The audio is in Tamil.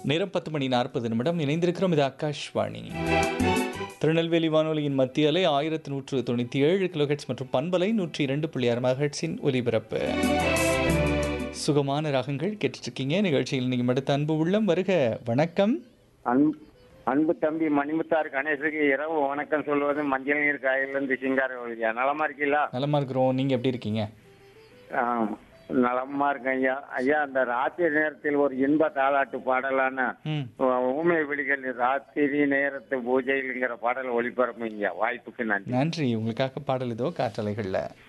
நேரம் பத்து மணி நாற்பது நிமிடம் இணைந்திருக்கிறோம் இது ஆகாஷ்வாணி திருநெல்வேலி வானொலியின் மத்திய அலை ஆயிரத்தி நூற்று தொண்ணூற்றி ஏழு கிலோஹெட்ஸ் மற்றும் பண்பலை நூற்றி இரண்டு புள்ளி ஆறு மெகாஹெட்ஸின் ஒலிபரப்பு சுகமான ராகங்கள் கேட்டுட்ருக்கீங்க நிகழ்ச்சியில் நீங்கள் அடுத்த அன்பு உள்ளம் வருக வணக்கம் அன்பு அன்பு தம்பி மணிமுத்தார் கணேசுக்கு இரவு வணக்கம் சொல்வது மஞ்சள் நீர் காயிலிருந்து சிங்கார ஒழியா நலமா இருக்கீங்களா நலமா இருக்கிறோம் நீங்கள் எப்படி இருக்கீங்க ஆ, நலமா இருக்கேன் ஐயா ஐயா அந்த ராத்திரி நேரத்தில் ஒரு இன்ப தாலாட்டு பாடலான ம் ஊமை விழிகள் ராத்திரி நேரத்து பூஜையில்ங்கிற பாடல் ஒளிபரப்புங்க ஐயா வாய்ப்புக்கு நன்றி நன்றி உங்களுக்காக பாடல் இதோ காற்றலைகளில்